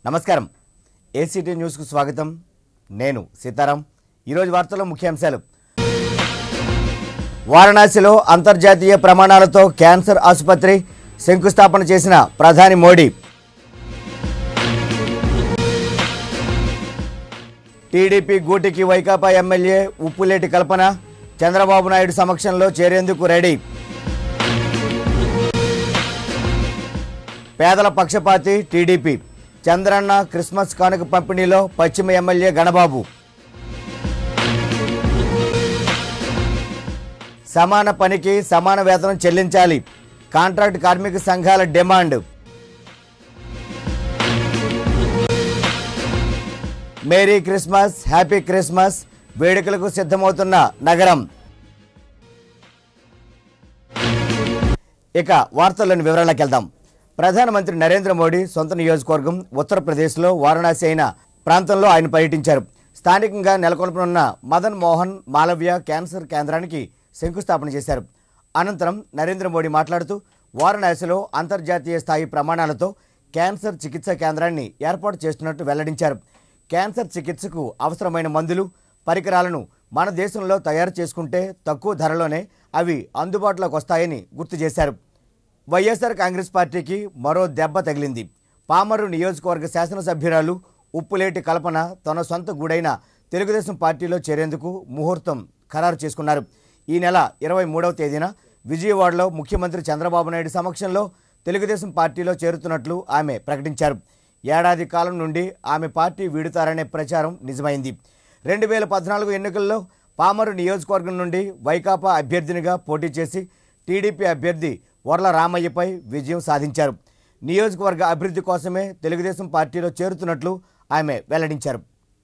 నమస్కారం ఏసీటీ న్యూస్కు స్వాగతం నేను సీతారాం ఈరోజు వార్తల్లో ముఖ్యాంశాలు వారణాసిలో అంతర్జాతీయ ప్రమాణాలతో క్యాన్సర్ ఆసుపత్రి శంకుస్థాపన చేసిన ప్రధాని మోడీ టీడీపీ గూటికి వైకాపా ఎమ్మెల్యే ఉప్పులేటి కల్పన చంద్రబాబు నాయుడు సమక్షంలో చేరేందుకు రెడీ పేదల పక్షపాతి టీడీపీ చంద్రన్న క్రిస్మస్ కానుక పంపిణీలో పశ్చిమ ఎమ్మెల్యే గణబాబు సమాన పనికి సమాన వేతనం చెల్లించాలి కాంట్రాక్ట్ కార్మిక సంఘాల demand merry Christmas happy Christmas వేడుకలకు సిద్ధమవుతున్న నగరం ఇక వార్తల్లోని వివరాలకు వెళ్దాం ప్రధానమంత్రి నరేంద్ర మోడీ సొంత నియోజకవర్గం ఉత్తరప్రదేశ్లో వారణాసి అయిన ప్రాంతంలో ఆయన పర్యటించారు స్థానికంగా నెలకొల్పనున్న మదన్ మోహన్ మాలవ్య క్యాన్సర్ కేంద్రానికి శంకుస్థాపన చేశారు అనంతరం నరేంద్ర మోడీ మాట్లాడుతూ వారణాసిలో అంతర్జాతీయ స్థాయి ప్రమాణాలతో క్యాన్సర్ చికిత్సా కేంద్రాన్ని ఏర్పాటు చేస్తున్నట్టు వెల్లడించారు క్యాన్సర్ చికిత్సకు అవసరమైన మందులు పరికరాలను మన దేశంలో తయారు చేసుకుంటే తక్కువ ధరలోనే అవి అందుబాటులోకి వస్తాయని గుర్తు చేశారు వైఎస్ఆర్ కాంగ్రెస్ పార్టీకి మరో దెబ్బ తగిలింది పామరు నియోజకవర్గ శాసనసభ్యురాలు ఉప్పులేటి కల్పన తన సొంత గూడైన తెలుగుదేశం పార్టీలో చేరేందుకు ముహూర్తం ఖరారు చేసుకున్నారు ఈ నెల ఇరవై మూడవ తేదీన విజయవాడలో ముఖ్యమంత్రి చంద్రబాబు నాయుడు సమక్షంలో తెలుగుదేశం పార్టీలో చేరుతున్నట్లు ఆమె ప్రకటించారు ఏడాది కాలం నుండి ఆమె పార్టీ వీడుతారనే ప్రచారం నిజమైంది రెండు వేల పద్నాలుగు ఎన్నికల్లో పామరు నియోజకవర్గం నుండి వైకాపా అభ్యర్థినిగా పోటీ చేసి టీడీపీ అభ్యర్థి వర్ల రామయ్యపై విజయం సాధించారు నియోజకవర్గ అభివృద్ధి కోసమే తెలుగుదేశం పార్టీలో చేరుతున్నట్లు ఆమె వెల్లడించారు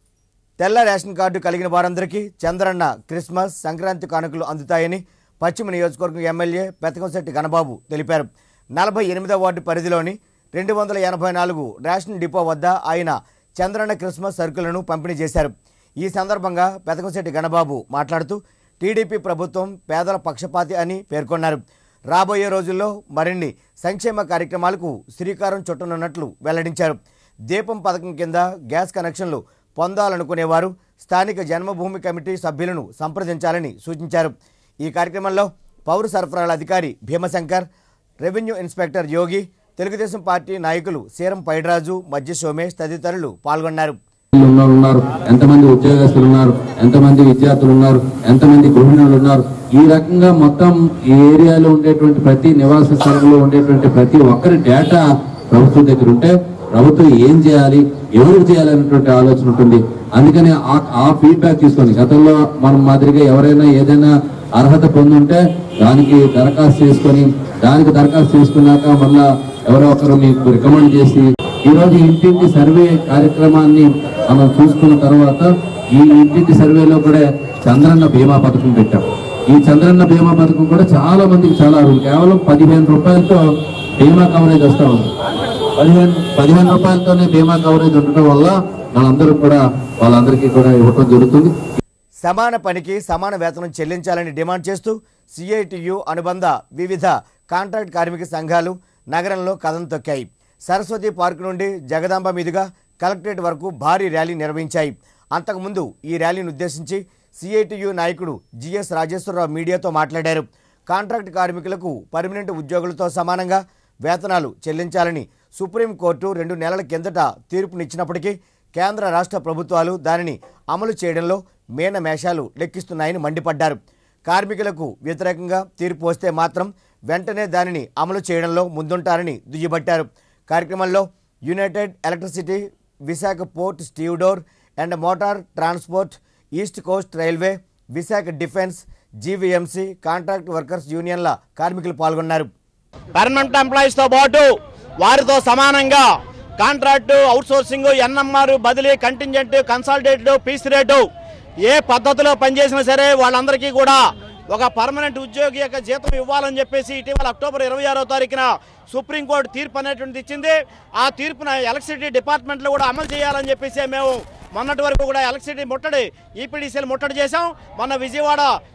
తెల్ల రేషన్ కార్డు కలిగిన వారందరికీ చంద్రన్న క్రిస్మస్ సంక్రాంతి కానుకలు అందుతాయని పశ్చిమ నియోజకవర్గం ఎమ్మెల్యే పెతకంశెట్టి గణబాబు తెలిపారు నలభై ఎనిమిదవ వార్డు పరిధిలోని రెండు వందల ఎనభై నాలుగు రేషన్ డిపో వద్ద ఆయన చంద్రన్న క్రిస్మస్ సరుకులను పంపిణీ చేశారు ఈ సందర్భంగా పెతకంశెట్టి గణబాబు మాట్లాడుతూ టీడీపీ ప్రభుత్వం పేదల పక్షపాతి అని పేర్కొన్నారు రాబోయే రోజుల్లో మరిన్ని సంక్షేమ కార్యక్రమాలకు శ్రీకారం చుట్టనున్నట్లు వెల్లడించారు దీపం పథకం కింద గ్యాస్ కనెక్షన్లు పొందాలనుకునేవారు స్థానిక జన్మభూమి కమిటీ సభ్యులను సంప్రదించాలని సూచించారు ఈ కార్యక్రమంలో పౌర సరఫరాల అధికారి Bhimashankar revenue inspector Yogi Telugu Desam party నాయకులు సీరం పైడ్రాజు మధ్య సోమేష్ తదితరులు పాల్గొన్నారు ఉన్నారు ఉన్నారు ఎంతమంది ఉద్యోగస్తులు ఉన్నారు ఎంతమంది విద్యార్థులు ఉన్నారు ఎంతమంది గృహిణులు ఉన్నారు ఈ రకంగా మొత్తం ఈ ఏరియాలో ఉండేటువంటి ప్రతి నివాస స్థలంలో ఉండేటువంటి ప్రతి ఒక్కరి డేటా ప్రభుత్వం దగ్గర ఉంటే ప్రభుత్వం ఏం చేయాలి ఎవరికి చేయాలి అనేటువంటి ఆలోచన ఉంటుంది అందుకని ఆ- ఆ ఫీడ్బ్యాక్ తీసుకొని గతంలో మనం మాదిరిగా ఎవరైనా ఏదైనా అర్హత పొందుంటే దానికి దరఖాస్తు చేసుకొని దానికి దరఖాస్తు చేసుకున్నాక మళ్ళా ఎవరో ఒకరు మీకు రికమెండ్ చేసి ఈ రోజు ఇంటింటి సర్వే కార్యక్రమాన్ని మనం చూసుకున్న తర్వాత ఈ ఇంటింటి సర్వేలో కూడా చంద్రన్న బీమా పథకం పెట్టాం ఈ చంద్రన్న బీమా పథకం కూడా చాలా మందికి చాలా అరువు కేవలం పదిహేను రూపాయలతో బీమా కవరేజ్ వస్తా ఉంది పదిహేను పదిహేను రూపాయలతోనే బీమా కవరేజ్ ఉండటం వల్ల మనందరూ కూడా వాళ్ళందరికీ కూడా ఇవ్వటం జరుగుతుంది సమాన పనికి సమాన వేతనం చెల్లించాలని డిమాండ్ చేస్తూ సిఐటియు అనుబంధ వివిధ కాంట్రాక్ట్ కార్మిక సంఘాలు నగరంలో కథం తొక్కాయి సరస్వతి పార్క్ నుండి జగదాంబ మీదుగా కలెక్టరేట్ వరకు భారీ ర్యాలీ నిర్వహించాయి అంతకుముందు ఈ ర్యాలీని ఉద్దేశించి సిఐటియు నాయకుడు జిఎస్ రాజేశ్వరరావు మీడియాతో మాట్లాడారు కాంట్రాక్ట్ కార్మికులకు పర్మనెంట్ ఉద్యోగులతో సమానంగా వేతనాలు చెల్లించాలని సుప్రీంకోర్టు రెండు నెలల కిందట తీర్పునిచ్చినప్పటికీ కేంద్ర రాష్ట్ర ప్రభుత్వాలు దానిని అమలు చేయడంలో మేన మేషాలు లెక్కిస్తున్నాయని మండిపడ్డారు కార్మికులకు వ్యతిరేకంగా తీర్పు వస్తే మాత్రం వెంటనే దానిని అమలు చేయడంలో ముందుంటారని దుయ్యబట్టారు కార్యక్రమంలో united electricity Visakha port stevedore and motor transport east coast railway Visakha defence GVMC contract workers యూనియన్ల కార్మికులు పాల్గొన్నారు పర్మనెంట్ ఎంప్లాయీస్ తో పాటు వారితో సమానంగా కాంట్రాక్టు అవుట్సోర్సింగ్ ఎన్ఎంఆర్ బదిలీ కంటింజెంట్ కన్సల్టేటివ్ పీస్ రేటు ఏ పద్ధతిలో పనిచేసినా సరే వాళ్ళందరికీ కూడా ఒక పర్మనెంట్ ఉద్యోగి యొక్క జీతం ఇవ్వాలని చెప్పేసి ఇటీవల అక్టోబర్ ఇరవై ఆరో తారీఖున సుప్రీంకోర్టు తీర్పు అనేటువంటిది ఇచ్చింది ఆ తీర్పున ఎలక్ట్రిసిటీ డిపార్ట్మెంట్లో కూడా అమలు చేయాలని చెప్పేసి మేము మొన్నటి వరకు కూడా ఎలక్ట్రిసిటీ ముట్టడి ఈపీడీసీలు ముట్టడి చేశాం మొన్న విజయవాడ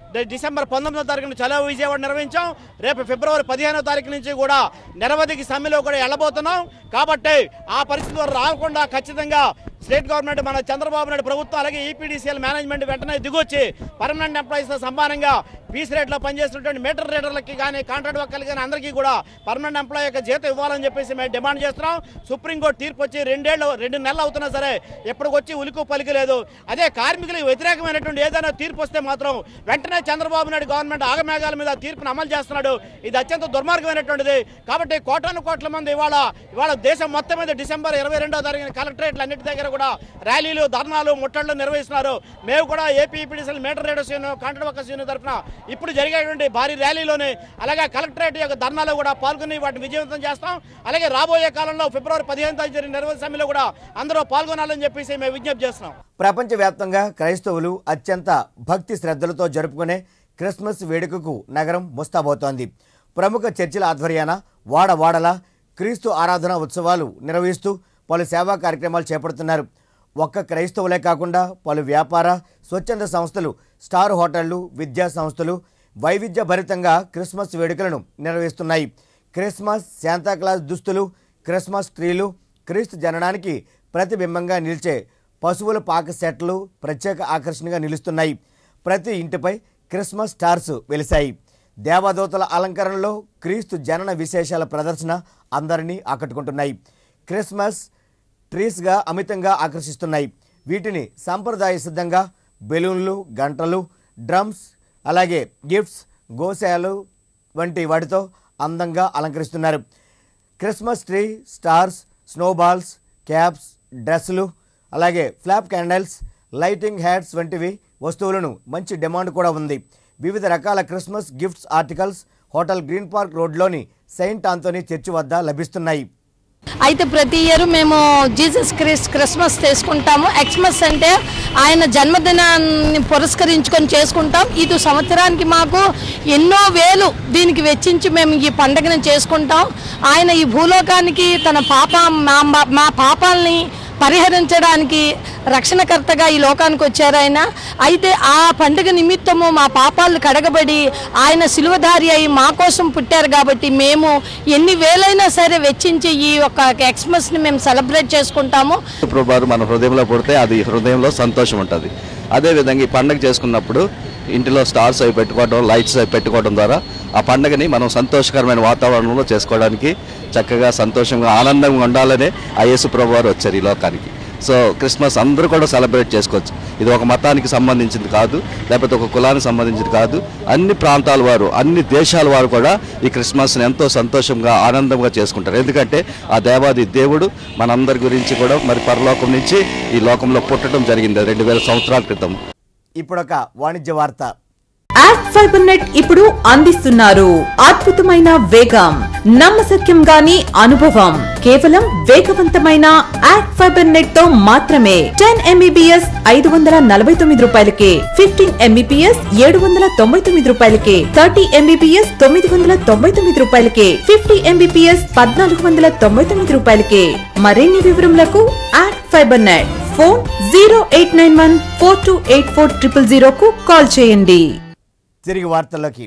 డి- డిసెంబర్ పంతొమ్మిదో తారీఖున చలో విజయవాడ నిర్వహించాం రేపు ఫిబ్రవరి పదిహేనో తారీఖు నుంచి కూడా నిరవధిక సమ్మెలో కూడా వెళ్ళబోతున్నాం కాబట్టి ఆ పరిస్థితులు రాకుండా ఖచ్చితంగా స్టేట్ గవర్నమెంట్ మన చంద్రబాబు నాయుడు ప్రభుత్వం అలాగే ఈపీడీసీఎల్ మేనేజ్మెంట్ వెంటనే దిగొచ్చి పర్మనెంట్ ఎంప్లాయీస్తో సమానంగా పీస్ రేట్లో పనిచేస్తున్నటువంటి మీటర్ రీడర్లకి కానీ కాంట్రాక్ట్ వర్కర్లకి కానీ అందరికీ కూడా పర్మనెంట్ ఎంప్లాయీ యొక్క జీతం ఇవ్వాలని చెప్పేసి మేము డిమాండ్ చేస్తున్నాం సుప్రీంకోర్టు తీర్పు వచ్చి రెండేళ్ళు రెండు నెలలు అవుతున్నా సరే ఎప్పటికొచ్చి ఉలికు పలికి లేదు అదే కార్మికులకు వ్యతిరేకమైనటువంటి ఏదైనా తీర్పు వస్తే మాత్రం వెంటనే చంద్రబాబు నాయుడు గవర్నమెంట్ ఆగమేఘాల మీద ఆ తీర్పును అమలు చేస్తున్నాడు ఇది అత్యంత దుర్మార్గమైనటువంటిది కాబట్టి కోటాను కోట్ల మంది ఇవాళ ఇవాళ దేశం మొత్తం మీద డిసెంబర్ ఇరవై రెండో తారీఖున కలెక్టరేట్లు అన్నిటి దగ్గర కూడా ర్యాలీలు ధర్నాలు ముట్టళ్ళు నిర్వహిస్తున్నారు మేము కూడా AP EPDCL meter readers union contract workers union తరఫున ఇప్పుడు జరిగేటువంటి భారీ ర్యాలీలోని అలాగే కలెక్టరేట్ యొక్క ధర్నాలో కూడా పాల్గొని వాటిని విజయవంతం చేస్తాం అలాగే రాబోయే కాలంలో ఫిబ్రవరి పదిహేను తారీఖు జరిగిన నిర్వహణ సమ్మెలో కూడా అందరూ పాల్గొనాలని చెప్పేసి మేము విజ్ఞప్తి చేస్తున్నాం ప్రపంచవ్యాప్తంగా క్రైస్తవులు అత్యంత భక్తి శ్రద్ధలతో జరుపుకునే క్రిస్మస్ వేడుకకు నగరం ముస్తాబోతోంది ప్రముఖ చర్చిల ఆధ్వర్యాన వాడవాడల క్రీస్తు ఆరాధన ఉత్సవాలు నిర్వహిస్తూ పలు సేవా కార్యక్రమాలు చేపడుతున్నారు ఒక్క క్రైస్తవులే కాకుండా పలు వ్యాపార స్వచ్ఛంద సంస్థలు స్టార్ హోటళ్లు విద్యా సంస్థలు వైవిధ్య భరితంగా క్రిస్మస్ వేడుకలను నిర్వహిస్తున్నాయి క్రిస్మస్ శాంతాక్లాస్ దుస్తులు క్రిస్మస్ ట్రీలు క్రీస్తు జననానికి ప్రతిబింబంగా నిలిచే పశువుల పాక సెట్లు ప్రత్యేక ఆకర్షణగా నిలుస్తున్నాయి ప్రతి ఇంటిపై క్రిస్మస్ స్టార్స్ వెలిశాయి దేవదూతల అలంకరణలో క్రీస్తు జనన విశేషాల ప్రదర్శన అందరినీ ఆకట్టుకుంటున్నాయి క్రిస్మస్ ట్రీస్గా అమితంగా ఆకర్షిస్తున్నాయి వీటిని సాంప్రదాయ సిద్ధంగా బెలూన్లు గంటలు డ్రమ్స్ అలాగే గిఫ్ట్స్ గోశాలు వంటి వాటితో అందంగా అలంకరిస్తున్నారు Christmas tree stars snowballs caps డ్రెస్సులు అలాగే ఫ్లాప్ క్యాండిల్స్ లైటింగ్ హ్యాట్స్ వంటివి వస్తువులను మంచి డిమాండ్ కూడా ఉంది వివిధ రకాల Christmas gifts articles hotel green park రోడ్లోని సెయింట్ ఆంథోనీ చర్చి వద్ద లభిస్తున్నాయి అయితే ప్రతి ఇయర్ మేము జీసస్ క్రిస్ క్రిస్మస్ చేసుకుంటాము ఎక్స్మస్ అంటే ఆయన జన్మదినాన్ని పురస్కరించుకొని చేసుకుంటాం ఇది సంవత్సరానికి మాకు ఎన్నో వేలు దీనికి వెచ్చించి మేము ఈ పండుగను చేసుకుంటాం ఆయన ఈ భూలోకానికి తన పాప మా మా పాపాలని పరిహరించడానికి రక్షణకర్తగా ఈ లోకానికి వచ్చారు ఆయన అయితే ఆ పండుగ నిమిత్తము మా పాపాలు కడగబడి ఆయన సిలువధారి అయి మా కోసం పుట్టారు కాబట్టి మేము ఎన్ని వేలైనా సరే వెచ్చించి ఈ యొక్క ఎక్స్మస్ని మేము సెలబ్రేట్ చేసుకుంటాము ప్రభువారు మన హృదయంలో పుడితే అది హృదయంలో సంతోషం ఉంటుంది అదేవిధంగా ఈ పండగ చేసుకున్నప్పుడు ఇంటిలో స్టార్స్ అవి పెట్టుకోవడం లైట్స్ అవి పెట్టుకోవడం ద్వారా ఆ పండగని మనం సంతోషకరమైన వాతావరణంలో చేసుకోవడానికి చక్కగా సంతోషంగా ఆనందంగా ఉండాలనే ఆ యేసు ప్రభువారు వచ్చారు ఈ లోకానికి సో క్రిస్మస్ అందరూ కూడా సెలబ్రేట్ చేసుకోవచ్చు ఇది ఒక మతానికి సంబంధించింది కాదు లేకపోతే ఒక కులానికి సంబంధించింది కాదు అన్ని ప్రాంతాల వారు అన్ని దేశాల వారు కూడా ఈ క్రిస్మస్ని ఎంతో సంతోషంగా ఆనందంగా చేసుకుంటారు ఎందుకంటే ఆ దేవాది దేవుడు మనందరి గురించి కూడా మరి పరలోకం నుంచి ఈ లోకంలో పుట్టడం జరిగింది రెండు వేల సంవత్సరాల క్రితం ఇప్పుడొక వాణిజ్య వార్త యాప్ ఫైబర్ నెట్ ఇప్పుడు అందిస్తున్నారు అద్భుతమైన వేగం నమ్మశక్యం గాని అనుభవం కేవలం వేగవంతమైన యాప్ ఫైబర్ నెట్ తో మాత్రమే టెన్ ఎంబీబీఎస్ ఐదు వందల నలభై తొమ్మిది రూపాయలకే ఫిఫ్టీన్ ఎంబీపీఎస్ ఏడు వందల తొంభై తొమ్మిది రూపాయలకే థర్టీ ఎంబీపీఎస్ తొమ్మిది వందల తొంభై తొమ్మిది రూపాయలకే ఫిఫ్టీ ఎంబీపీఎస్ పద్నాలుగు వందల తొంభై తొమ్మిది రూపాయలకే మరిన్ని వివరములకు app fibre net phone zero eight nine one four two eight four triple జీరోకు కాల్ చేయండి తిరిగి వార్తల్లోకి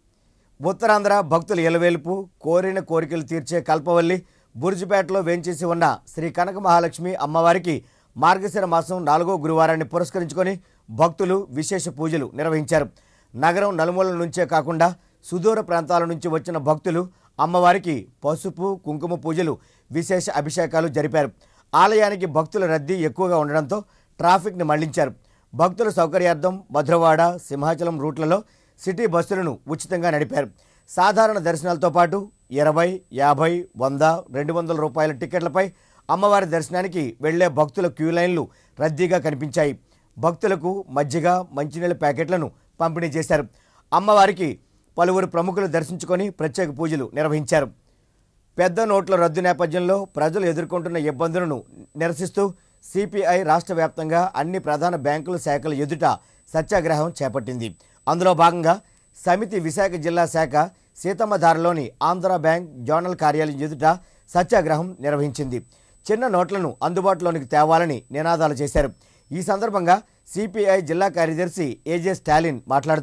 ఉత్తరాంధ్ర భక్తుల ఎలవేలుపు కోరిన కోరికలు తీర్చే కల్పవల్లి బుర్జిపేటలో వేంచేసి ఉన్న శ్రీ కనక మహాలక్ష్మి అమ్మవారికి మార్గశిర మాసం నాలుగో గురువారాన్ని పురస్కరించుకొని భక్తులు విశేష పూజలు నిర్వహించారు నగరం నలుమూలల నుంచే కాకుండా సుదూర ప్రాంతాల నుంచి వచ్చిన భక్తులు అమ్మవారికి పసుపు కుంకుమ పూజలు విశేష అభిషేకాలు జరిపారు ఆలయానికి భక్తుల రద్దీ ఎక్కువగా ఉండడంతో ట్రాఫిక్ని మళ్లించారు భక్తుల సౌకర్యార్థం మధురవాడ సింహాచలం రూట్లలో సిటీ బస్సులను ఉచితంగా నడిపారు సాధారణ దర్శనాలతో పాటు ఇరవై యాభై వంద రెండు వందల రూపాయల టికెట్లపై అమ్మవారి దర్శనానికి వెళ్లే భక్తుల క్యూ లైన్లు రద్దీగా కనిపించాయి భక్తులకు మజ్జిగ మంచినీళ్ళ ప్యాకెట్లను పంపిణీ చేశారు అమ్మవారికి పలువురు ప్రముఖులు దర్శించుకొని ప్రత్యేక పూజలు నిర్వహించారు పెద్ద నోట్ల రద్దు నేపథ్యంలో ప్రజలు ఎదుర్కొంటున్న ఇబ్బందులను నిరసిస్తూ సిపిఐ రాష్ట్ర వ్యాప్తంగా అన్ని ప్రధాన బ్యాంకుల శాఖల ఎదుట సత్యాగ్రహం చేపట్టింది అందులో భాగంగా సమితి విశాఖ జిల్లా శాఖ సీతమ్మధారలోని ఆంధ్ర బ్యాంక్ జోనల్ కార్యాలయం ఎదుట సత్యాగ్రహం నిర్వహించింది చిన్న నోట్లను అందుబాటులోనికి తేవాలని నినాదాలు చేశారు ఈ సందర్భంగా సిపిఐ జిల్లా కార్యదర్శి ఏజే స్టాలిన్ మాట్లాడుతూ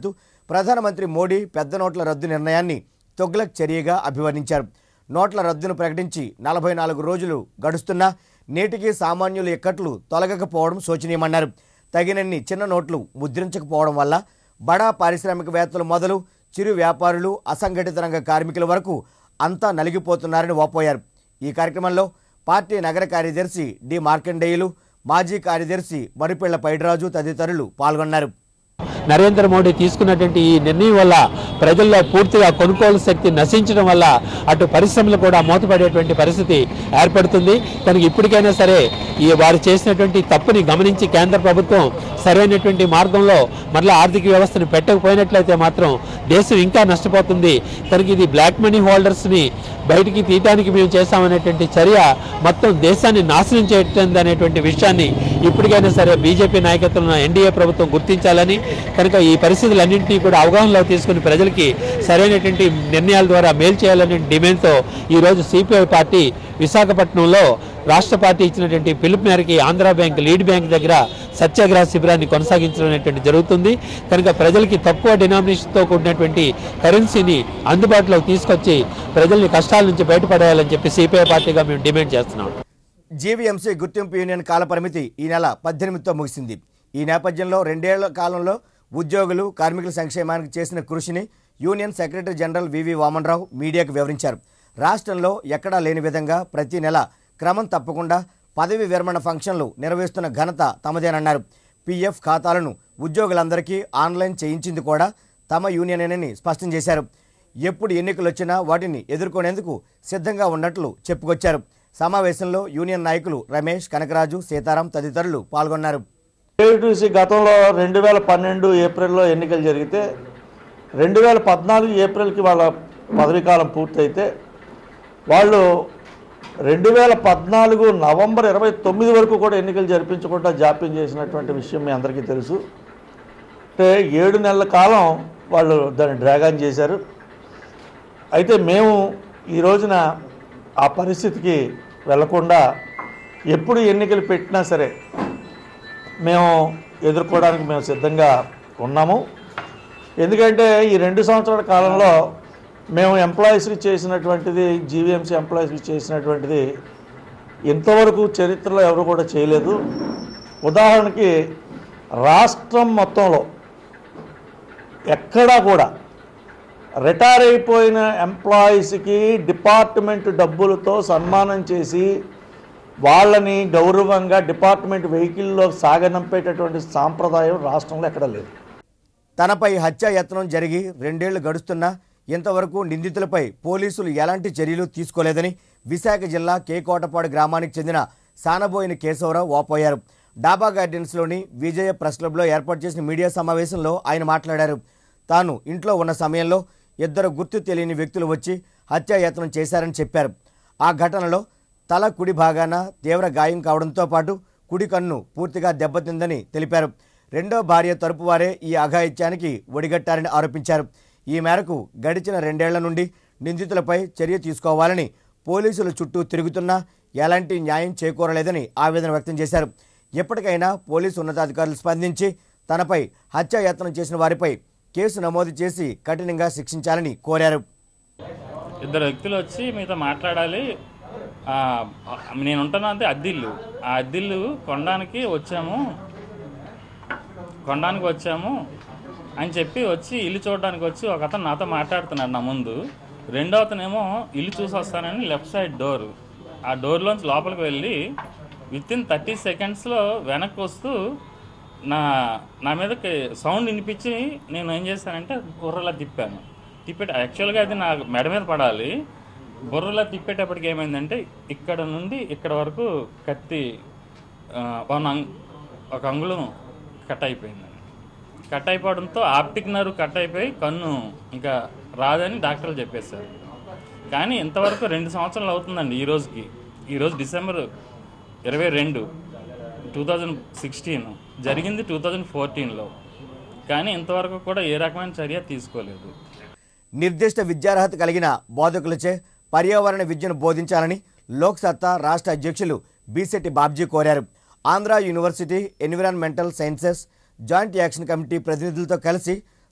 ప్రధానమంత్రి మోడీ పెద్ద నోట్ల రద్దు నిర్ణయాన్ని తొగ్లక్ చర్యగా అభివర్ణించారు నోట్ల రద్దును ప్రకటించి నలభై నాలుగు రోజులు గడుస్తున్నా నేటికి సామాన్యుల ఇక్కట్లు తొలగకపోవడం శోచనీయమన్నారు తగినన్ని చిన్న నోట్లు ముద్రించకపోవడం వల్ల బడా పారిశ్రామికవేత్తలు మొదలు చిరు వ్యాపారులు అసంఘటిత రంగ కార్మికుల వరకు అంతా నలిగిపోతున్నారని వాపోయారు ఈ కార్యక్రమంలో పార్టీ నగర కార్యదర్శి డి మార్కండేయులు మాజీ కార్యదర్శి మరిపిళ్ల పైడిరాజు తదితరులు పాల్గొన్నారు నరేంద్ర మోడీ తీసుకున్నటువంటి ఈ నిర్ణయం వల్ల ప్రజల్లో పూర్తిగా కొనుగోలు శక్తి నశించడం వల్ల అటు పరిశ్రమలు కూడా మూతపడేటువంటి పరిస్థితి ఏర్పడుతుంది కనుక ఇప్పటికైనా సరే ఈ వారు చేసినటువంటి తప్పుని గమనించి కేంద్ర ప్రభుత్వం సరైనటువంటి మార్గంలో మరలా ఆర్థిక వ్యవస్థను పెట్టకపోయినట్లయితే మాత్రం దేశం ఇంకా నష్టపోతుంది కనుక ఇది బ్లాక్ మనీ హోల్డర్స్ని బయటికి తీయటానికి మేము చేశామనేటువంటి చర్య మొత్తం దేశాన్ని నాశనం చేయటం అనేటువంటి విషయాన్ని ఇప్పటికైనా సరే బీజేపీ నాయకత్వంలో ఎన్డీఏ ప్రభుత్వం గుర్తించాలని కనుక ఈ పరిస్థితులన్నింటినీ కూడా అవగాహనలో తీసుకుని ప్రజలకి సరైనటువంటి నిర్ణయాల ద్వారా మేలు చేయాలనే డిమాండ్తో ఈరోజు సిపిఐ పార్టీ విశాఖపట్నంలో రాష్ట్ర పార్టీ ఇచ్చినటువంటి పిలుపు మేరకి ఆంధ్ర బ్యాంక్ లీడ్ బ్యాంక్ దగ్గర సత్యాగ్రహ శిబిరాన్ని కొనసాగించడం అనేటువంటి జరుగుతుంది కనుక ప్రజలకి తక్కువ డినామినేషన్తో కూడినటువంటి కరెన్సీని అందుబాటులోకి తీసుకొచ్చి ప్రజల్ని కష్టాల నుంచి బయటపడేయాలని చెప్పి సిపిఐ పార్టీగా మేము డిమాండ్ చేస్తున్నాం జీవీఎంసీ గుర్తింపు యూనియన్ కాలపరిమితి ఈ నెల పద్దెనిమిదితో ముగిసింది ఈ నేపథ్యంలో రెండేళ్ల కాలంలో ఉద్యోగులు కార్మికుల సంక్షేమానికి చేసిన కృషిని union secretary general V V Vaman Rao మీడియాకు వివరించారు రాష్ట్రంలో ఎక్కడా లేని విధంగా ప్రతి నెల క్రమం తప్పకుండా పదవి విరమణ ఫంక్షన్లు నిర్వహిస్తున్న ఘనత తమదేనన్నారు పీఎఫ్ ఖాతాలను ఉద్యోగులందరికీ ఆన్లైన్ చేయించింది కూడా తమ యూనియనేనని స్పష్టం చేశారు ఎప్పుడు ఎన్నికలు వచ్చినా వాటిని ఎదుర్కొనేందుకు సిద్ధంగా ఉన్నట్లు చెప్పుకొచ్చారు సమావేశంలో యూనియన్ నాయకులు రమేష్ కనకరాజు సీతారాం తదితరులు పాల్గొన్నారు ఏఐటీసీ గతంలో రెండు వేల పన్నెండు ఏప్రిల్లో ఎన్నికలు జరిగితే రెండు వేల పద్నాలుగు ఏప్రిల్కి వాళ్ళ పదవీకాలం పూర్తయితే వాళ్ళు రెండు వేల పద్నాలుగు నవంబర్ ఇరవై తొమ్మిది వరకు కూడా ఎన్నికలు జరిపించకుండా జాప్యం చేసినటువంటి విషయం మీ అందరికీ తెలుసు అంటే ఏడు నెలల కాలం వాళ్ళు దాన్ని డ్రాగాన్ చేశారు అయితే మేము ఈ రోజున ఆ పరిస్థితికి వెళ్లకుండా ఎప్పుడు ఎన్నికలు పెట్టినా సరే మేము ఎదుర్కోవడానికి మేము సిద్ధంగా ఉన్నాము ఎందుకంటే ఈ రెండు సంవత్సరాల కాలంలో మేము ఎంప్లాయీస్కి చేసినటువంటిది జీవీఎంసీ ఎంప్లాయీస్కి చేసినటువంటిది ఇంతవరకు చరిత్రలో ఎవరు కూడా చేయలేదు ఉదాహరణకి రాష్ట్రం మొత్తంలో ఎక్కడా కూడా రిటైర్ అయిపోయిన ఎంప్లాయీస్కి డిపార్ట్మెంట్ డబ్బులతో సన్మానం చేసి వాళ్ళని గౌరవంగా డిపార్ట్మెంట్ వెహికల్లో సాగనంపేటటువంటి సాంప్రదాయం రాష్ట్రంలో ఎక్కడ లేదు తనపై హత్యాయత్నం జరిగి రెండేళ్లు గడుస్తున్నా ఇంతవరకు నిందితులపై పోలీసులు ఎలాంటి చర్యలు తీసుకోలేదని విశాఖ జిల్లా కేకోటపాడు గ్రామానికి చెందిన సానబోయిన కేశవరావు వాపోయారు డాబా గార్డెన్స్లోని విజయ ప్రెస్ క్లబ్లో ఏర్పాటు చేసిన మీడియా సమావేశంలో ఆయన మాట్లాడారు తాను ఇంట్లో ఉన్న సమయంలో ఇద్దరు గుర్తు తెలియని వ్యక్తులు వచ్చి హత్యాయత్నం చేశారని చెప్పారు ఆ ఘటనలో తల కుడి భాగాన తీవ్ర గాయం కావడంతో పాటు కుడి కన్ను పూర్తిగా దెబ్బతిందని తెలిపారు రెండో భార్య తరపు వారే ఈ అఘాయిత్యానికి ఒడిగట్టారని ఆరోపించారు ఈ మేరకు గడిచిన రెండేళ్ల నుండి నిందితులపై చర్య తీసుకోవాలని పోలీసుల చుట్టూ తిరుగుతున్నా ఎలాంటి న్యాయం చేకూరలేదని ఆవేదన వ్యక్తం చేశారు ఎప్పటికైనా పోలీసు ఉన్నతాధికారులు స్పందించి తనపై హత్యాయత్నం చేసిన వారిపై కేసు నమోదు చేసి కఠినంగా శిక్షించాలని కోరారు ఇద్దరు వ్యక్తులు వచ్చి మీతో మాట్లాడాలి ఆ, నేను ఉంటున్నా అంటే అద్దిల్లు ఆ అద్దిల్లు కొనడానికి వచ్చాము కొనడానికి వచ్చాము అని చెప్పి వచ్చి ఇల్లు చూడడానికి వచ్చి ఒక అతను నాతో మాట్లాడుతున్నాడు నా ముందు రెండో అతనేమో ఇల్లు చూసి వస్తానని లెఫ్ట్ సైడ్ డోర్ ఆ డోర్లోంచి లోపలికి వెళ్ళి విత్ ఇన్ థర్టీ సెకండ్స్లో వెనక్కి వస్తూ నా నా మీదకి సౌండ్ వినిపించి నేను ఏం చేశానంటే బుర్రలా తిప్పాను తిప్పేట యాక్చువల్గా అది నా మెడ మీద పడాలి బుర్రలా తిప్పేటప్పటికి ఏమైందంటే ఇక్కడ నుండి ఇక్కడ వరకు కత్తి ఆ, వన్ అంగ్ ఒక అంగుళం కట్ అయిపోయింది కట్ అయిపోవడంతో ఆప్టిక్ నర్వ్ కట్ అయిపోయి కన్ను ఇంకా రాదని డాక్టర్లు చెప్పేశారు కానీ ఇంతవరకు రెండు సంవత్సరాలు అవుతుందండి ఈ రోజుకి ఈరోజు డిసెంబర్ ఇరవై రెండు టూ థౌజండ్ సిక్స్టీన్ జరిగింది టూ థౌజండ్ ఫోర్టీన్లో కానీ ఇంతవరకు కూడా ఏ రకమైన చర్య తీసుకోలేదు నిర్దిష్ట విద్యార్హత కలిగిన బోధకులచే పర్యావరణ విద్యను బోధించాలని లోక్ సత్తా రాష్ట్ర అధ్యక్షులు బీసెట్టి బాబ్జీ కోరారు Andhra university environmental sciences joint action committee ప్రతినిధులతో కలిసి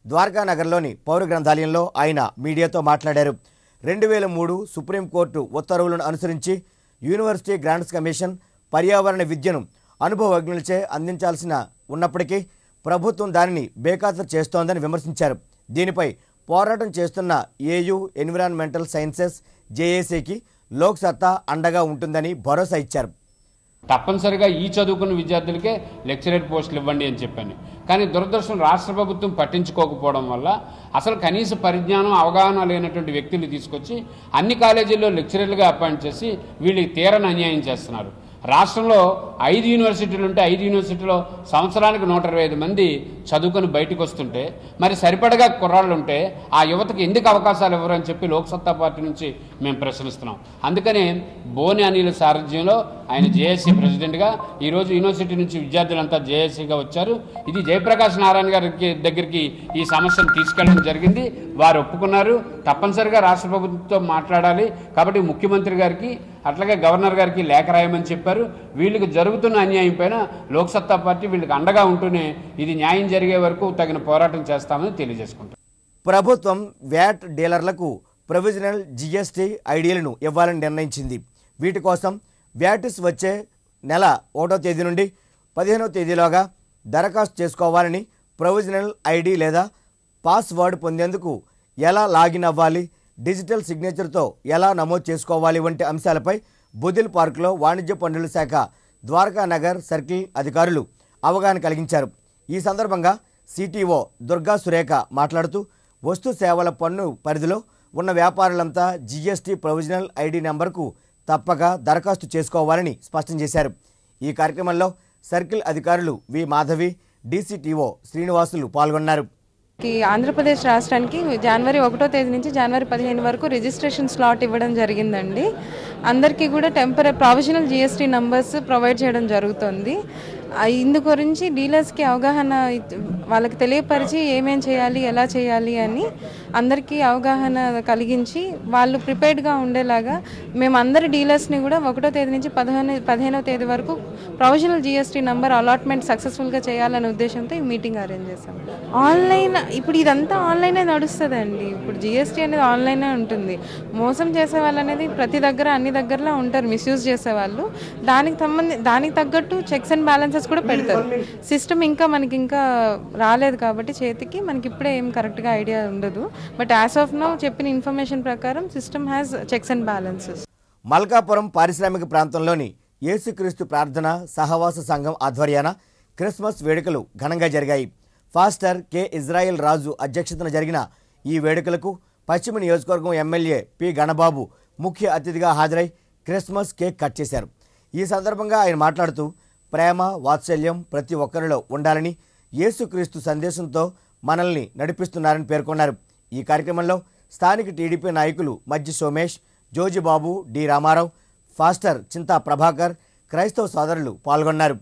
ద్వారకా నగర్లోని పౌర గ్రంథాలయంలో ఆయన మీడియాతో మాట్లాడారు రెండు వేల మూడు సుప్రీంకోర్టు ఉత్తర్వులను అనుసరించి యూనివర్సిటీ గ్రాంట్స్ కమిషన్ పర్యావరణ విద్యను అనుభవజ్ఞులచే అందించాల్సిన ఉన్నప్పటికీ ప్రభుత్వం దానిని బేఖాతరు చేస్తోందని విమర్శించారు దీనిపై పోరాటం చేస్తున్న ఏయూ ఎన్విరాన్మెంటల్ సైన్సెస్ జేఏసీకి లోక్ సత్తా అండగా ఉంటుందని భరోసా ఇచ్చారు తప్పనిసరిగా ఈ చదువుకున్న విద్యార్థులకే లెక్చరర్ పోస్టులు ఇవ్వండి అని చెప్పాను కానీ దురదృష్టం రాష్ట్ర ప్రభుత్వం పట్టించుకోకపోవడం వల్ల అసలు కనీస పరిజ్ఞానం అవగాహన లేనటువంటి వ్యక్తులు తీసుకొచ్చి అన్ని కాలేజీల్లో లెక్చరర్లుగా అపాయింట్ చేసి వీళ్ళకి తీరని అన్యాయం చేస్తున్నారు రాష్ట్రంలో ఐదు యూనివర్సిటీలు ఉంటే ఐదు యూనివర్సిటీలో సంవత్సరానికి నూట ఇరవై ఐదు మంది చదువుకొని బయటకు వస్తుంటే మరి సరిపడగా కుర్రాళ్ళు ఉంటే ఆ యువతకు ఎందుకు అవకాశాలు ఇవ్వరు అని చెప్పి లోక్సత్తా పార్టీ నుంచి మేము ప్రశ్నిస్తున్నాం అందుకనే బోని అనిల్ సారథ్యంలో ఆయన జేఏసీ ప్రెసిడెంట్గా ఈరోజు యూనివర్సిటీ నుంచి విద్యార్థులంతా జేఏసీగా వచ్చారు ఇది జయప్రకాష్ నారాయణ గారికి దగ్గరికి ఈ సమస్యను తీసుకెళ్ళడం జరిగింది వారు ఒప్పుకున్నారు తప్పనిసరిగా రాష్ట్ర ప్రభుత్వంతో మాట్లాడాలి కాబట్టి ముఖ్యమంత్రి గారికి అట్లాగే గవర్నర్ గారికి లేఖ రాయమని చెప్పారు వీళ్ళకి జరుగుతున్న అన్యాయం పైన లోక్సత్తా పార్టీ వీళ్ళకి అండగా ఉంటూనే ఇది న్యాయం జరిగే వరకు తగిన పోరాటం చేస్తామని తెలియజేసుకుంటాం ప్రభుత్వం వ్యాట్ డీలర్లకు ప్రొవిజనల్ జీఎస్టీ ఐడీలను ఇవ్వాలని నిర్ణయించింది వీటి కోసం వ్యాటిస్ వచ్చే నెల ఒకటో తేదీ నుండి పదిహేనవ తేదీలోగా దరఖాస్తు చేసుకోవాలని ప్రొవిజనల్ ఐడి లేదా పాస్వర్డ్ పొందేందుకు ఎలా లాగిన్ అవ్వాలి డిజిటల్ సిగ్నేచర్తో ఎలా నమోదు చేసుకోవాలి వంటి అంశాలపై బుదిల్ పార్కులో వాణిజ్య పన్నుల శాఖ ద్వారకా నగర్ సర్కిల్ అధికారులు అవగాహన కలిగించారు ఈ సందర్భంగా సిటీఓ దుర్గా సురేఖ మాట్లాడుతూ వస్తు సేవల పన్ను పరిధిలో ఉన్న వ్యాపారులంతా జీఎస్టీ ప్రొవిజనల్ ఐడి నెంబర్కు తప్పక దరఖాస్తు చేసుకోవాలని స్పష్టం చేశారు ఈ కార్యక్రమంలో సర్కిల్ అధికారులు వి మాధవి డీసీటీఓ శ్రీనివాసులు పాల్గొన్నారు ఈ ఆంధ్రప్రదేశ్ రాష్ట్రానికి జనవరి ఒకటో తేదీ నుంచి జనవరి పదిహేను వరకు రిజిస్ట్రేషన్ స్లాట్ ఇవ్వడం జరిగిందండి అందరికీ కూడా temporary provisional GST numbers provide చేయడం జరుగుతుంది ఆ, ఇందు గురించి డీలర్స్కి అవగాహన ఇ- వాళ్ళకి తెలియపరిచి ఏమేం చేయాలి ఎలా చేయాలి అని అందరికీ అవగాహన కలిగించి వాళ్ళు ప్రిపేర్డ్గా ఉండేలాగా మేము అందరి డీలర్స్ని కూడా ఒకటో తేదీ నుంచి పదిహేను పదిహేనో తేదీ వరకు ప్రొవిజనల్ జిఎస్టీ నంబర్ అలాట్మెంట్ సక్సెస్ఫుల్గా చేయాలనే ఉద్దేశంతో ఈ మీటింగ్ అరేంజ్ చేశాం ఆన్లైన్ ఇప్పుడు ఇదంతా ఆన్లైనే నడుస్తుందండి ఇప్పుడు జిఎస్టీ అనేది ఆన్లైనే ఉంటుంది మోసం చేసే వాళ్ళు అనేది ప్రతి దగ్గర అన్ని దగ్గరలో ఉంటారు మిస్యూజ్ చేసే వాళ్ళు దానికి సంబంధి దానికి తగ్గట్టు చెక్స్ అండ్ బ్యాలెన్సెస్ కూడా పెడతారు సిస్టమ్ ఇంకా మనకి ఇంకా రాలేదు కాబట్టి చేతికి మనకి ఇప్పుడే ఏం కరెక్ట్గా ఐడియా ఉండదు బట్ యాజ్ ఆఫ్ నో చెప్పిన ఇన్ఫర్మేషన్ ప్రకారం system has checks and balances Malkapuram పారిశ్రామిక ప్రాంతంలోని యేసుక్రీస్తు ప్రార్థన సహవాస సంఘం ఆధ్వర్యాన క్రిస్మస్ వేడుకలు ఘనంగా జరిగాయి ఫాస్టర్ కె ఇజ్రాయెల్ రాజు అధ్యక్షతన జరిగిన ఈ వేడుకలకు పశ్చిమ నియోజకవర్గం ఎమ్మెల్యే పి గణబాబు ముఖ్య అతిథిగా హాజరై క్రిస్మస్ కేక్ కట్ చేశారు ఈ సందర్భంగా ఆయన మాట్లాడుతూ ప్రేమ వాత్సల్యం ప్రతి ఒక్కరిలో ఉండాలని యేసుక్రీస్తు సందేశంతో మనల్ని నడిపిస్తున్నారని పేర్కొన్నారు ఈ కార్యక్రమంలో స్థానిక టీడీపీ నాయకులు మజ్జి సోమేష్ జోజిబాబు డి రామారావు ఫాస్టర్ చింతా ప్రభాకర్ క్రైస్తవ సోదరులు పాల్గొన్నారు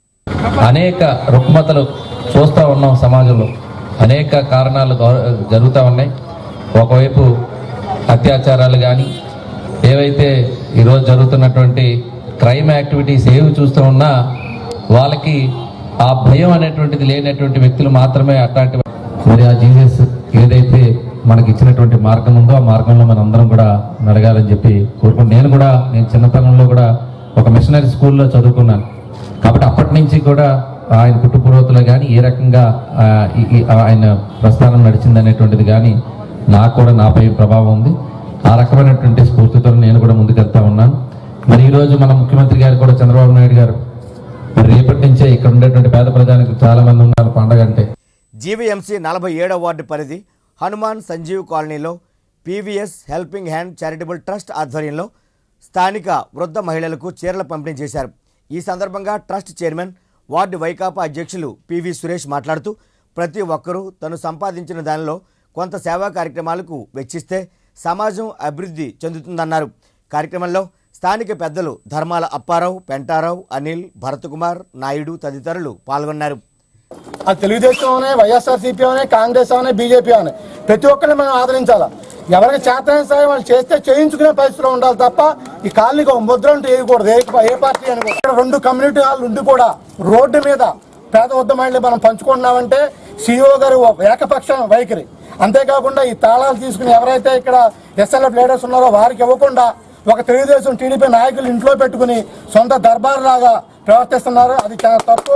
అనేక రుగ్మతలు చూస్తూ ఉన్నాం సమాజంలో అనేక కారణాలు గౌర- జరుగుతూ ఉన్నాయి ఒకవైపు అత్యాచారాలు కానీ ఏవైతే ఈరోజు జరుగుతున్నటువంటి క్రైమ్ యాక్టివిటీస్ ఏవి చూస్తూ ఉన్నా వాళ్ళకి ఆ భయం అనేటువంటిది లేనటువంటి వ్యక్తులు మాత్రమే అట్లాంటి మరి ఆ జీసస్ ఏదైతే మనకి ఇచ్చినటువంటి మార్గం ఉందో ఆ మార్గంలో మనం అందరం కూడా నడగాలని చెప్పి కోరుకుంటున్నాను నేను కూడా నేను చిన్నతనంలో కూడా ఒక మిషనరీ స్కూల్లో చదువుకున్నాను కాబట్టి అప్పటి నుంచి కూడా ఆయన పుట్టుపూర్వతలో కానీ ఏ రకంగా ఆ, ఈ- ఈ- ఆయన ప్రస్థానం నడిచింది అనేటువంటిది కానీ నాకు కూడా నాపై ప్రభావం ఉంది ఆ రకమైనటువంటి స్ఫూర్తితో నేను కూడా ముందుకెళ్తా ఉన్నాను మరి ఈరోజు మన ముఖ్యమంత్రి గారు కూడా చంద్రబాబు నాయుడు గారు మరి రేపటి నుంచే ఇక్కడ ఉండేటువంటి పేద ప్రజానికి చాలా మంది ఉన్నారు పండగ అంటే జీవీఎంసీ నలభై ఏడవ వార్డు పరిధి హనుమాన్ సంజీవ్ కాలనీలో PVS helping hand charitable trust ఆధ్వర్యంలో స్థానిక వృద్ధ మహిళలకు చీరల పంపిణీ చేశారు ఈ సందర్భంగా ట్రస్ట్ చైర్మన్ వార్డు వైకాపా అధ్యక్షులు పివి సురేష్ మాట్లాడుతూ ప్రతి ఒక్కరూ తను సంపాదించిన దానిలో కొంత సేవా కార్యక్రమాలకు వెచ్చిస్తే సమాజం అభివృద్ధి చెందుతుందన్నారు కార్యక్రమంలో స్థానిక పెద్దలు ధర్మాల అప్పారావు పెంటారావు అనిల్ భరతకుమార్ నాయుడు తదితరులు పాల్గొన్నారు అది తెలుగుదేశం అనే వైఎస్ఆర్సీపీ అనే కాంగ్రెస్ అనే బీజేపీ అనే ప్రతి ఒక్కరిని మనం ఆదరించాలా ఎవరికి చేతనైన సరే వాళ్ళు చేస్తే చేయించుకునే పరిస్థితిలో ఉండాలి తప్ప ఈ కాలనీకి ఒక ముద్ర అంటూ వేయకూడదు ఏ ఏ పార్టీ అని కూడా ఇక్కడ రెండు కమ్యూనిటీ హాల్ ఉండి కూడా రోడ్డు మీద పేద వద్ద మహిళలు మనం పంచుకుంటున్నామంటే సిఇఓ గారు ఒక ఏకపక్ష వైఖరి అంతేకాకుండా ఈ తాళాలు తీసుకుని ఎవరైతే ఇక్కడ ఎస్ఎల్ఎఫ్ లీడర్స్ ఉన్నారో వారికి ఇవ్వకుండా ఒక తెలుగుదేశం టీడీపీ నాయకులు ఇంట్లో పెట్టుకుని సొంత దర్బార్ లాగా ప్రవర్తిస్తున్నారు అది చాలా తప్పు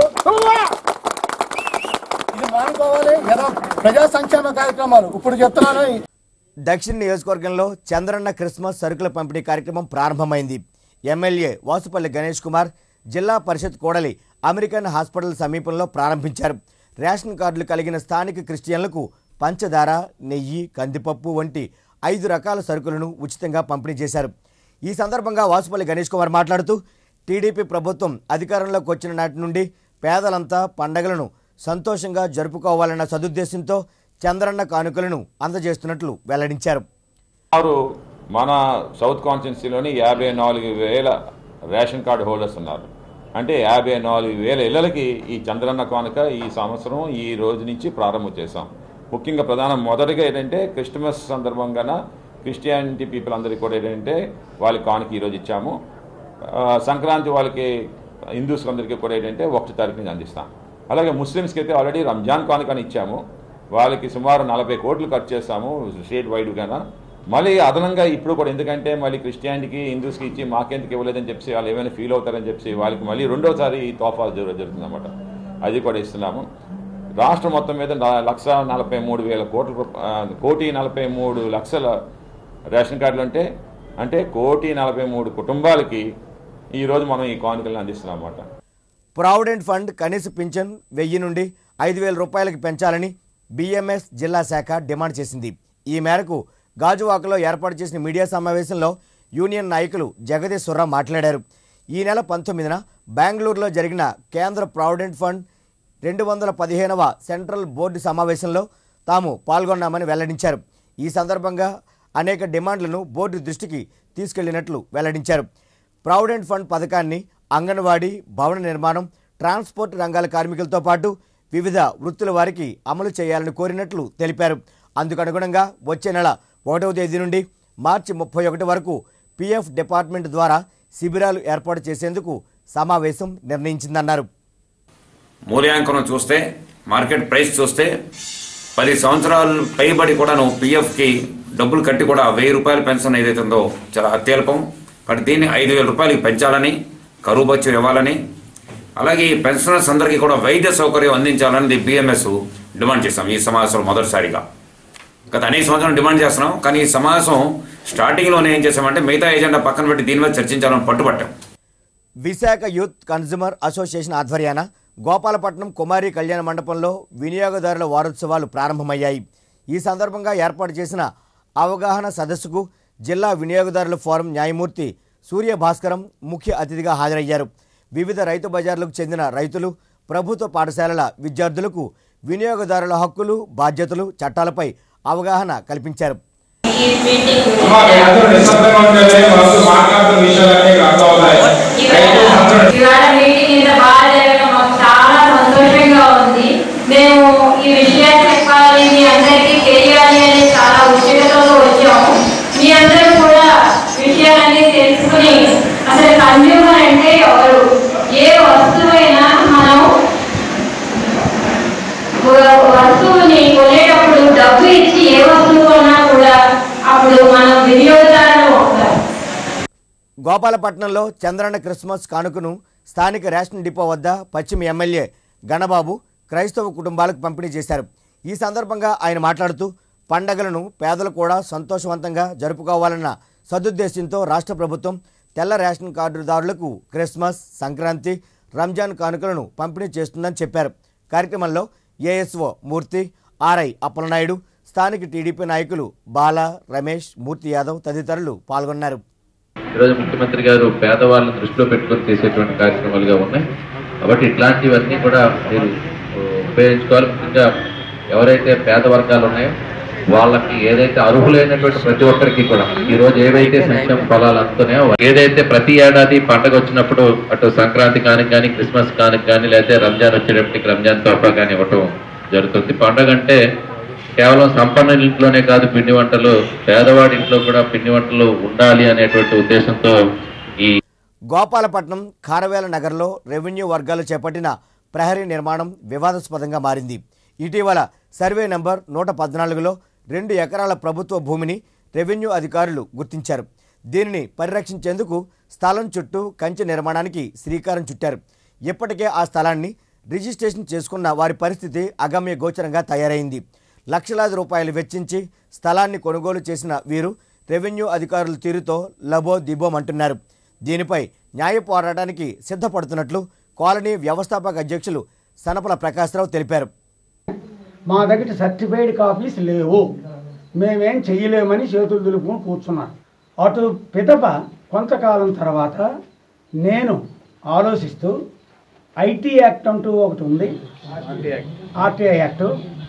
ఇది మానుకోవాలి ఏదో ప్రజా సంక్షేమ కార్యక్రమాలు ఇప్పుడు చెప్తున్నాను దక్షిణ నియోజకవర్గంలో చంద్రన్న క్రిస్మస్ సరుకుల పంపిణీ కార్యక్రమం ప్రారంభమైంది ఎమ్మెల్యే వాసుపల్లి గణేష్ కుమార్ జిల్లా పరిషత్ కోడలి అమెరికన్ హాస్పిటల్ సమీపంలో ప్రారంభించారు రేషన్ కార్డులు కలిగిన స్థానిక క్రిస్టియన్లకు పంచదార నెయ్యి కందిపప్పు వంటి ఐదు రకాల సరుకులను ఉచితంగా పంపిణీ చేశారు ఈ సందర్భంగా వాసుపల్లి గణేష్ కుమార్ మాట్లాడుతూ టీడీపీ ప్రభుత్వం అధికారంలోకి వచ్చిన నాటి నుండి పేదలంతా పండగలను సంతోషంగా జరుపుకోవాలన్న సదుద్దేశంతో చంద్రన్న కానుకలను అందజేస్తున్నట్లు వెల్లడించారు వారు మన సౌత్ కాన్స్టిట్యున్సీలోని యాభై నాలుగు వేల రేషన్ కార్డు హోల్డర్స్ ఉన్నారు అంటే యాభై నాలుగు వేల ఇళ్లకి ఈ చంద్రన్న కానుక ఈ సంవత్సరం ఈ రోజు నుంచి ప్రారంభం చేశాం ముఖ్యంగా ప్రధానం మొదటిగా ఏంటంటే క్రిస్టమస్ సందర్భంగాన క్రిస్టియానిటీ పీపుల్ అందరికీ కూడా ఏంటంటే వాళ్ళకి కానుక ఈరోజు ఇచ్చాము ఆ, సంక్రాంతి వాళ్ళకి హిందూస్ అందరికీ కూడా ఏంటంటే ఒకటి తారీఖు నుంచి అందిస్తాం అలాగే ముస్లిమ్స్కి అయితే ఆల్రెడీ రంజాన్ కానుకని ఇచ్చాము వాళ్ళకి సుమారు నలభై కోట్లు ఖర్చు చేస్తాము స్టేట్ వైడ్గానా మళ్ళీ అదనంగా ఇప్పుడు కూడా ఎందుకంటే మళ్ళీ క్రిస్టియానిటీకి హిందూస్కి ఇచ్చి మాకెందుకు ఇవ్వలేదని చెప్పి వాళ్ళు ఏమైనా ఫీల్ అవుతారని చెప్పి వాళ్ళకి మళ్ళీ రెండోసారి ఈ తోఫా జరు జరుగుతుందన్నమాట అది కూడా ఇస్తున్నాము రాష్ట్రం మొత్తం మీద న- లక్ష నలభై మూడు వేల కోట్ల రూప- ఆ, కోటి నలభై మూడు లక్షల రేషన్ కార్డులు ఉంటే అంటే కోటి నలభై మూడు కుటుంబాలకి ఈరోజు మనం ఈ కానుకలను అందిస్తున్నాం అన్నమాట ప్రావిడెంట్ ఫండ్ కనీస పింఛన్ వెయ్యి నుండి ఐదు వేల రూపాయలకు పెంచాలని బీఎంఎస్ జిల్లా శాఖ డిమాండ్ చేసింది ఈ మేరకు గాజువాకలో ఏర్పాటు చేసిన మీడియా సమావేశంలో యూనియన్ నాయకులు జగదీశ్వరరావు మాట్లాడారు ఈ నెల పంతొమ్మిదిన బెంగళూరులో జరిగిన కేంద్ర ప్రావిడెంట్ ఫండ్ రెండు వందల పదిహేనవ సెంట్రల్ బోర్డు సమావేశంలో తాము పాల్గొన్నామని వెల్లడించారు ఈ సందర్భంగా అనేక డిమాండ్లను బోర్డు దృష్టికి తీసుకెళ్లినట్లు వెల్లడించారు ప్రావిడెంట్ ఫండ్ పథకాన్ని అంగన్వాడీ భవన నిర్మాణం ట్రాన్స్పోర్ట్ రంగాల కార్మికులతో పాటు వివిధ వృత్తుల వారికి అమలు చేయాలని కోరినట్లు తెలిపారు అందుకు అనుగుణంగా వచ్చే నెల ఒకటవ తేదీ నుండి మార్చి ముప్పై ఒకటి వరకు పీఎఫ్ డిపార్ట్మెంట్ ద్వారా శిబిరాలు ఏర్పాటు చేసేందుకు సమావేశం నిర్ణయించిందన్నారు మూల్యాంకనం చూస్తే మార్కెట్ ప్రైస్ చూస్తే పది సంవత్సరాలు పైబడి కూడా నువ్వు పిఎఫ్కి డబ్బులు కట్టి కూడా వెయ్యి రూపాయల పెన్షన్ ఏదైతే ఉందో చాలా అత్యల్పం కాబట్టి దీన్ని ఐదు వేల రూపాయలకి పెంచాలని కరువు బచ్చు ఇవ్వాలని అలాగే ఈ పెన్షనర్స్ అందరికీ కూడా వైద్య సౌకర్యం అందించాలని బిఎంఎస్ డిమాండ్ చేస్తాం ఈ సమావేశంలో మొదటిసారిగా గత అనేక సంవత్సరాలు డిమాండ్ చేస్తున్నాం కానీ ఈ సమావేశం స్టార్టింగ్లోనే ఏం చేసామంటే మిగతా ఎజెండా పక్కన పెట్టి దీని మీద చర్చించాలని పట్టుబట్టాం విశాఖ యూత్ కన్జ్యూమర్ అసోసియేషన్ ఆధ్వర్యాన గోపాలపట్నం కుమారి కళ్యాణ మండపంలో వినియోగదారుల వారోత్సవాలు ప్రారంభమయ్యాయి ఈ సందర్భంగా ఏర్పాటు చేసిన అవగాహన సదస్సుకు జిల్లా వినియోగదారుల ఫోరం న్యాయమూర్తి సూర్య భాస్కరం ముఖ్య అతిథిగా హాజరయ్యారు వివిధ రైతు బజార్లకు చెందిన రైతులు ప్రభుత్వ పాఠశాలల విద్యార్థులకు వినియోగదారుల హక్కులు బాధ్యతలు చట్టాలపై అవగాహన కల్పించారు ఇవాళ మీటింగ్ ఇంత బాగా జరగడం మాకు చాలా సంతోషంగా ఉంది మేము ఈ విషయాలు చెప్పాలి మీ అందరికీ తెలియాలి అని చాలా ఉత్సుకతతో వచ్చాము మీ అందరూ కూడా విషయాలన్నీ తెలుసుకుని అసలు కన్జ్యూమర్ అంటే ఎవరు ఏ వస్తువైనా మనం ఒక వస్తువుని కొనేటప్పుడు డబ్బు ఇచ్చి ఏ వస్తువు కొన్నా కూడా అప్పుడు మనం వినియోగదారులు అవుతాం గోపాలపట్నంలో చంద్రన్న క్రిస్మస్ కానుకను స్థానిక రేషన్ డిపో వద్ద పశ్చిమ ఎమ్మెల్యే గణబాబు క్రైస్తవ కుటుంబాలకు పంపిణీ చేశారు ఈ సందర్భంగా ఆయన మాట్లాడుతూ పండగలను పేదలు కూడా సంతోషవంతంగా జరుపుకోవాలన్న సదుద్దేశంతో రాష్ట్ర ప్రభుత్వం తెల్ల రేషన్ కార్డుదారులకు క్రిస్మస్ సంక్రాంతి రంజాన్ కానుకలను పంపిణీ చేస్తుందని చెప్పారు కార్యక్రమంలో ఏఎస్ఓ మూర్తి ఆర్ఐ అప్పలనాయుడు స్థానిక టీడీపీ నాయకులు బాల రమేష్ మూర్తి యాదవ్ తదితరులు పాల్గొన్నారు ఈరోజు ముఖ్యమంత్రి గారు పేదవాళ్ళని దృష్టిలో పెట్టుకొని చేసేటువంటి కార్యక్రమాలుగా ఉన్నాయి కాబట్టి ఇట్లాంటివన్నీ కూడా మీరు ఆ, ఉపయోగించుకోవాలి ముఖ్యంగా ఎవరైతే పేద వర్గాలు ఉన్నాయో వాళ్ళకి ఏదైతే అర్హులైనటువంటి ప్రతి ఒక్కరికి కూడా ఈ రోజు ఏవైతే సంక్షేమ ఫలాలు అందుతున్నాయో ఏదైతే ప్రతి ఏడాది పండగ వచ్చినప్పుడు అటు సంక్రాంతి కానికి కానీ క్రిస్మస్ కానికి కానీ లేకపోతే రంజాన్ వచ్చేటప్పటికి రంజాన్ తోఫా కానీ ఇవ్వటం జరుగుతుంది పండగ అంటే కేవలం సంపన్నుల ఇంట్లోనే కాదు పిండి వంటలు పేదవాడి ఇంట్లో కూడా పిండి వంటలు ఉండాలి అనేటువంటి ఉద్దేశంతో ఈ గోపాలపట్నం ఖారవేల నగర్లో రెవెన్యూ వర్గాలు చేపట్టిన ప్రహరీ నిర్మాణం వివాదాస్పదంగా మారింది ఇటీవల సర్వే నంబర్ నూట పద్నాలుగులో రెండు ఎకరాల ప్రభుత్వ భూమిని రెవెన్యూ అధికారులు గుర్తించారు దీనిని పరిరక్షించేందుకు స్థలం చుట్టూ కంచె నిర్మాణానికి శ్రీకారం చుట్టారు ఇప్పటికే ఆ స్థలాన్ని రిజిస్ట్రేషన్ చేసుకున్న వారి పరిస్థితి అగమ్య గోచరంగా తయారైంది లక్షలాది రూపాయలు వెచ్చించి స్థలాన్ని కొనుగోలు చేసిన వీరు రెవెన్యూ అధికారుల తీరుతో లబో దిబోమంటున్నారు దీనిపై న్యాయ పోరాటానికి సిద్ధపడుతున్నట్లు కాలనీ వ్యవస్థాపక అధ్యక్షులు సనపల ప్రకాశ్రావు తెలిపారు మా దగ్గర సర్టిఫైడ్ కాపీస్ లేవు మేమేం చెయ్యలేమని చేతులు దులుపుకొని కూర్చున్నాను అటు పిదప కొంతకాలం తర్వాత నేను ఆలోచిస్తూ ఐటీ యాక్ట్ అంటూ ఒకటి ఉంది ఆర్టీఐ యాక్ట్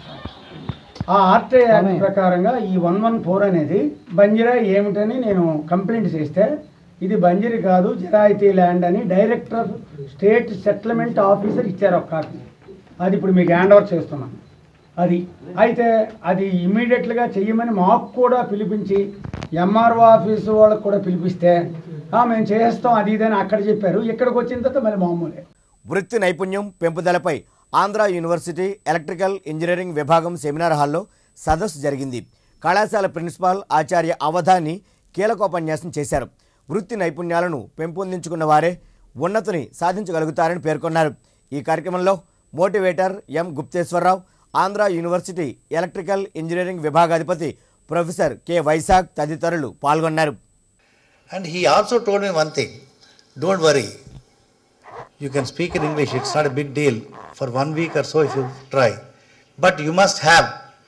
ఆ ఆర్టీఐ యాక్ట్ ప్రకారంగా ఈ వన్ వన్ ఫోర్ అనేది బంజరా ఏమిటని నేను కంప్లైంట్ చేస్తే ఇది బంజరీ కాదు జరాయితీ ల్యాండ్ అని డైరెక్టర్ స్టేట్ సెటిల్మెంట్ ఆఫీసర్ ఇచ్చారు ఒక కాపీ అది ఇప్పుడు మీకు హ్యాండ్ ఓవర్ చేస్తున్నాను అది అయితే అది ఇమీడియట్గా చెయ్యమని మాకు కూడా పిలిపించి ఎంఆర్ఓ ఆఫీసు వాళ్ళకు కూడా పిలిపిస్తే "ఆ, మేము చేస్తాం అది ఇదని అక్కడ చెప్పారు ఇక్కడికి వచ్చిన తర్వాత మళ్ళీ మామూలే వృత్తి నైపుణ్యం పెంపుదలపై ఆంధ్ర యూనివర్సిటీ ఎలక్ట్రికల్ ఇంజనీరింగ్ విభాగం సెమినార్ హాల్లో సదస్సు జరిగింది కళాశాల ప్రిన్సిపాల్ ఆచార్య అవధాని కీలకోపన్యాసం చేశారు వృత్తి నైపుణ్యాలను పెంపొందించుకున్న వారే ఉన్నతిని సాధించగలుగుతారని పేర్కొన్నారు ఈ కార్యక్రమంలో motivator M Gupteswararao Andhra university electrical engineering విభాగాధిపతి ప్రొఫెసర్ కె వైశాఖ్ తదితరులు పాల్గొన్నారు And he also told me one thing don't worry, you can speak in English, it's not a big deal for one week or so if you try. But you must have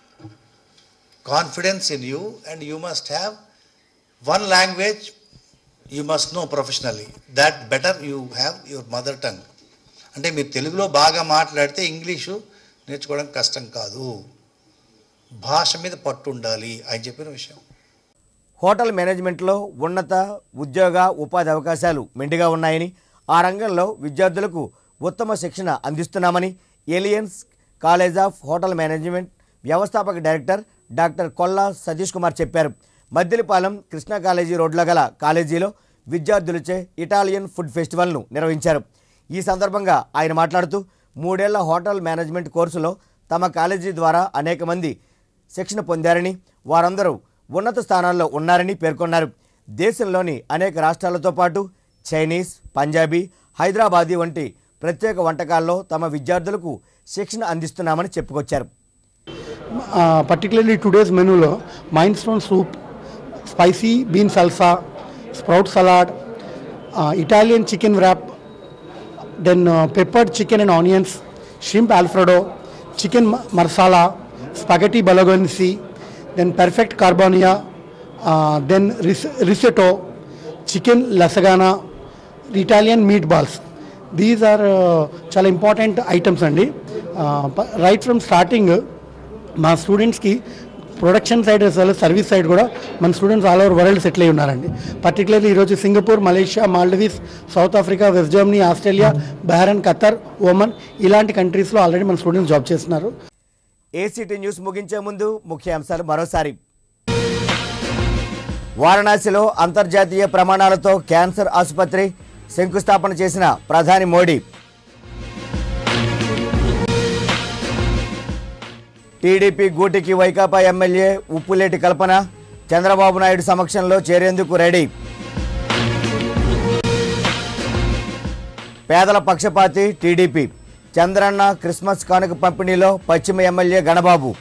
confidence in you and you must have one language you must know professionally. That better you have your mother tongue. అంటే మీరు తెలుగులో బాగా మాట్లాడితే English నేర్చుకోవడం కష్టం కాదు భాష మీద పట్టు ఉండాలి ఆయన చెప్పిన విషయం హోటల్ మేనేజ్మెంట్లో ఉన్నత ఉద్యోగ ఉపాధి అవకాశాలు మెండుగా ఉన్నాయని ఆ రంగంలో విద్యార్థులకు ఉత్తమ శిక్షణ అందిస్తున్నామని Aliens college of hotel management వ్యవస్థాపక డైరెక్టర్ డాక్టర్ కొల్లా సతీష్ కుమార్ చెప్పారు మద్దిలపాలెం కృష్ణా కాలేజీ రోడ్లో గల కాలేజీలో విద్యార్థులచే ఇటాలియన్ ఫుడ్ ఫెస్టివల్ను నిర్వహించారు ఈ సందర్భంగా ఆయన మాట్లాడుతూ మూడేళ్ల హోటల్ మేనేజ్మెంట్ కోర్సులో తమ కాలేజీ ద్వారా అనేక మంది శిక్షణ పొందారని వారందరూ ఉన్నత స్థానాల్లో ఉన్నారని పేర్కొన్నారు దేశంలోని అనేక రాష్ట్రాలతో పాటు చైనీస్ పంజాబీ హైదరాబాదీ వంటి ప్రత్యేక వంటకాల్లో తమ విద్యార్థులకు శిక్షణ అందిస్తున్నామని చెప్పుకొచ్చారు పర్టికులర్లీ టుడేస్ మెనూలో minestrone soup spicy bean salsa sprout salad Italian chicken wrap then peppered chicken and onions shrimp alfredo chicken marsala spaghetti bolognese then perfect carbonara then ris risotto chicken lasagna Italian meat balls these are చాలా important items అండి right from starting మా స్టూడెంట్స్కి production side as well as service side కూడా మన students all over world settle అయి ఉన్నారండి particularly ఈరోజు Singapore Malaysia Maldives South Africa West Germany Australia Bahrain Qatar Oman ఇలాంటి కంట్రీస్లో ఆల్రెడీ మన స్టూడెంట్స్ జాబ్ చేస్తున్నారు ఏసీటీ న్యూస్ ముగించే ముందు ముఖ్యాంశాలు మరోసారి వారణాసిలో అంతర్జాతీయ ప్రమాణాలతో క్యాన్సర్ ఆసుపత్రి శంకుస్థాపన చేసిన ప్రధాని మోడీ టీడీపీ గూటికి వైకాపా ఎమ్మెల్యే ఉప్పులేటి కల్పన చంద్రబాబు నాయుడు సమక్షంలో చేరేందుకు రెడీ పేదల పక్షపాతి టీడీపీ చంద్రన్న క్రిస్మస్ కానుక పంపిణీలో పశ్చిమ ఎమ్మెల్యే గణబాబు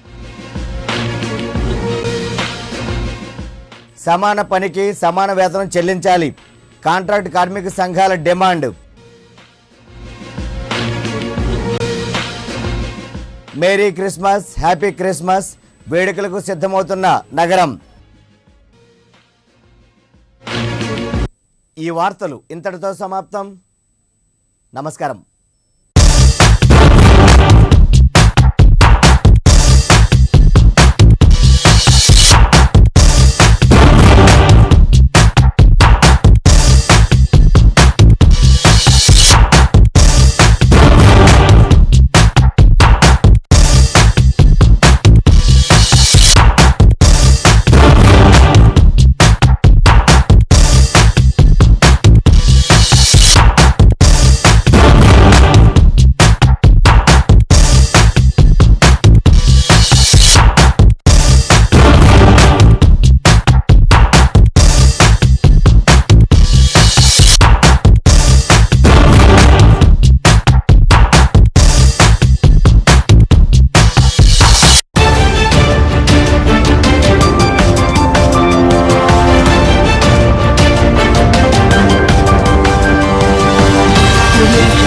సమాన పనికి సమాన వేతనం చెల్లించాలి కాంట్రాక్ట్ కార్మిక సంఘాల demand merry Christmas happy Christmas వేడుకలకు సిద్ధమవుతున్న నగరం ఈ వార్తలు ఇంతటితో సమాప్తం నమస్కారం Thank you.